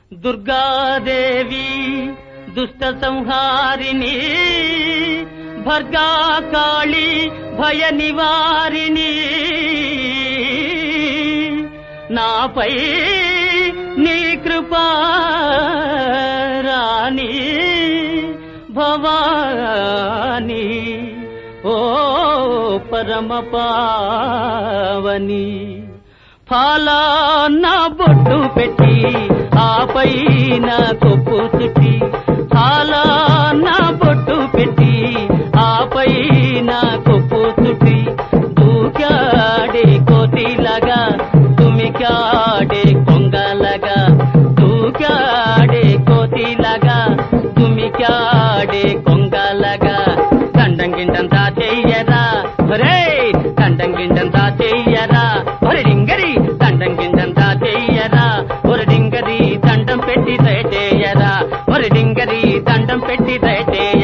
దుర్గాదేవి దుష్ట సంహారిణి భర్గా కాళి భయ నివారిణి నాపై నీ కృపా రాణి భవాని ఓ పరమ పావని ఫలానా బొట్టు పెట్టి ఆపై నా కొప్పు చుట్టి ఫలానా బొట్టు పెట్టి ఆపై నా కొప్పు చుట్టి దూకాడే కోతిలాగా తుమికాడే కొంగలగా దూకాడే కోతిలాగా తుమికాడే కొంగలగా దండం గిండంతా చెయ్యరా ఒరే దండం గిండంతా చెయ్యరా ఒరే డింగరి దండం గిండంతా చెయ్యరా ఒరే డింగరి దండం పెట్టి దయచేయరా ఒరే డింగరి దండం పెట్టి దయచేయ